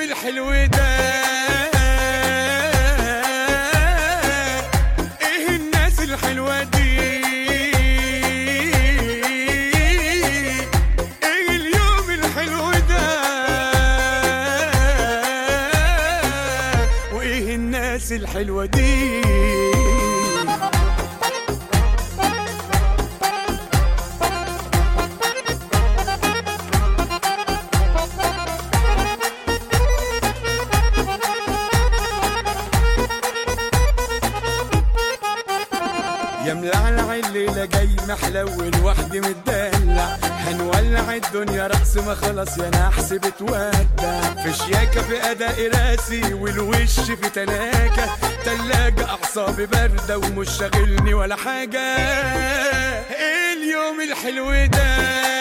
الحلو ده ايه الناس الحلوة دي ايه اليوم الحلو ده وايه الناس الحلوة دي يا ملعلع الليلة جاي محلول وحدي متدلع هنولع الدنيا رأس ما خلص يا نحس بتودع في شياكة في أداء راسي والوش في تلاجة تلاجة أعصابي باردة ومش شاغلني ولا حاجة إيه اليوم الحلو ده